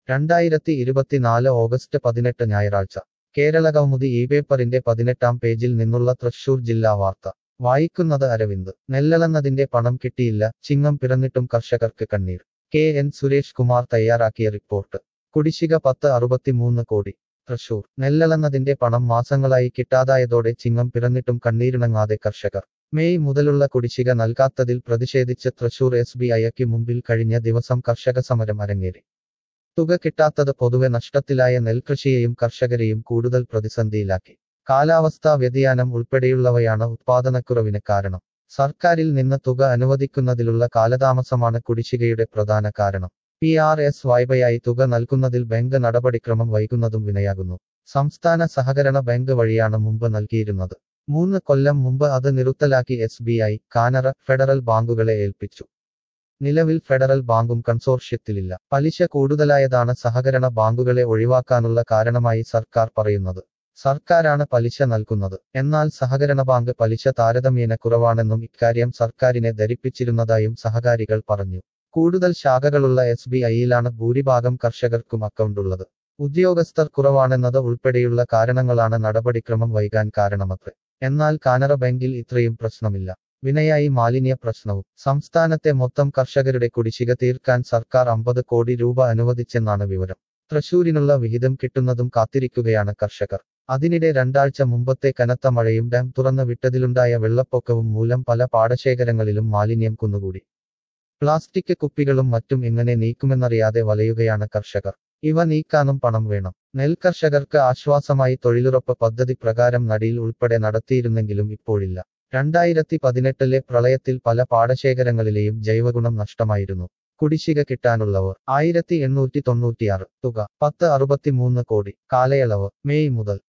രണ്ടായിരത്തി ഇരുപത്തിനാല് ഓഗസ്റ്റ് പതിനെട്ട് ഞായറാഴ്ച കേരളകൗമുദി ഈ പേപ്പറിന്റെ പതിനെട്ടാം പേജിൽ നിന്നുള്ള തൃശൂർ ജില്ലാ വാർത്ത വായിക്കുന്നത് അരവിന്ദ് നെല്ലളന്നതിന്റെ പണം കിട്ടിയില്ല ചിങ്ങം പിറന്നിട്ടും കർഷകർക്ക് കണ്ണീർ കെ എൻ സുരേഷ് കുമാർ തയ്യാറാക്കിയ റിപ്പോർട്ട് കുടിശ്ശിക പത്ത് അറുപത്തിമൂന്ന് കോടി തൃശൂർ നെല്ലളന്നതിന്റെ പണം മാസങ്ങളായി കിട്ടാതായതോടെ ചിങ്ങം പിറന്നിട്ടും കണ്ണീരിണങ്ങാതെ കർഷകർ മെയ് മുതലുള്ള കുടിശ്ശിക നൽകാത്തതിൽ പ്രതിഷേധിച്ച് തൃശൂർ എസ് ബി ഐക്ക് മുമ്പിൽ കഴിഞ്ഞ ദിവസം കർഷക സമരം അരങ്ങേറി തുക കിട്ടാത്തത് പൊതുവെ നഷ്ടത്തിലായ നെൽകൃഷിയെയും കർഷകരെയും കൂടുതൽ പ്രതിസന്ധിയിലാക്കി കാലാവസ്ഥാ വ്യതിയാനം ഉൾപ്പെടെയുള്ളവയാണ് ഉത്പാദനക്കുറവിന് കാരണം സർക്കാരിൽ നിന്ന് തുക അനുവദിക്കുന്നതിലുള്ള കാലതാമസമാണ് കുടിശ്ശികയുടെ പ്രധാന കാരണം പി ആർ എസ് വായ്പയായി തുക നൽകുന്നതിൽ ബാങ്ക് നടപടിക്രമം വൈകുന്നതും വിനയാകുന്നു സംസ്ഥാന സഹകരണ ബാങ്ക് വഴിയാണ് മുമ്പ് നൽകിയിരുന്നത് മൂന്ന് കൊല്ലം മുമ്പ് അത് നിറുത്തലാക്കി S B I Canara Federal ബാങ്കുകളെ ഏൽപ്പിച്ചു നിലവിൽ ഫെഡറൽ ബാങ്കും കൺസോർഷ്യത്തിലില്ല പലിശ കൂടുതലായതാണ് സഹകരണ ബാങ്കുകളെ ഒഴിവാക്കാനുള്ള കാരണമായി സർക്കാർ പറയുന്നത് സർക്കാരാണ് പലിശ നൽകുന്നത് എന്നാൽ സഹകരണ ബാങ്ക് പലിശ താരതമ്യേന കുറവാണെന്നും ഇക്കാര്യം സർക്കാരിനെ ധരിപ്പിച്ചിരുന്നതായും സഹകാരികൾ പറഞ്ഞു കൂടുതൽ ശാഖകളുള്ള എസ് ബി ഐയിലാണ് ഭൂരിഭാഗം കർഷകർക്കും അക്കൗണ്ടുള്ളത് ഉദ്യോഗസ്ഥർ കുറവാണെന്നത് ഉൾപ്പെടെയുള്ള കാരണങ്ങളാണ് നടപടിക്രമം വൈകാൻ കാരണമത്രേ എന്നാൽ കാനറ ബാങ്കിൽ ഇത്രയും പ്രശ്നമില്ല വിനയായി മാലിന്യ പ്രശ്നവും സംസ്ഥാനത്തെ മൊത്തം കർഷകരുടെ കുടിശ്ശിക തീർക്കാൻ സർക്കാർ അമ്പത് കോടി രൂപ അനുവദിച്ചെന്നാണ് വിവരം തൃശൂരിനുള്ള വിഹിതം കിട്ടുന്നതും കാത്തിരിക്കുകയാണ് കർഷകർ അതിനിടെ രണ്ടാഴ്ച മുമ്പത്തെ കനത്ത മഴയും ഡാം തുറന്നു വിട്ടതിലുണ്ടായ വെള്ളപ്പൊക്കവും മൂലം പല പാടശേഖരങ്ങളിലും മാലിന്യം കുന്നുകൂടി പ്ലാസ്റ്റിക് കുപ്പികളും മറ്റും എങ്ങനെ നീക്കുമെന്നറിയാതെ വലയുകയാണ് കർഷകർ ഇവ നീക്കാനും പണം വേണം നെൽകർഷകർക്ക് ആശ്വാസമായി തൊഴിലുറപ്പ് പദ്ധതി പ്രകാരം നടിയിൽ ഉൾപ്പെടെ നടത്തിയിരുന്നെങ്കിലും ഇപ്പോഴില്ല രണ്ടായിരത്തി പതിനെട്ടിലെ പ്രളയത്തിൽ പല പാടശേഖരങ്ങളിലെയും ജൈവഗുണം നഷ്ടമായിരുന്നു കുടിശ്ശിക കിട്ടാനുള്ളവർ ആയിരത്തി എണ്ണൂറ്റി തൊണ്ണൂറ്റിയാറ് തുക പത്ത് അറുപത്തിമൂന്ന് കോടി കാലയളവ് മെയ് മുതൽ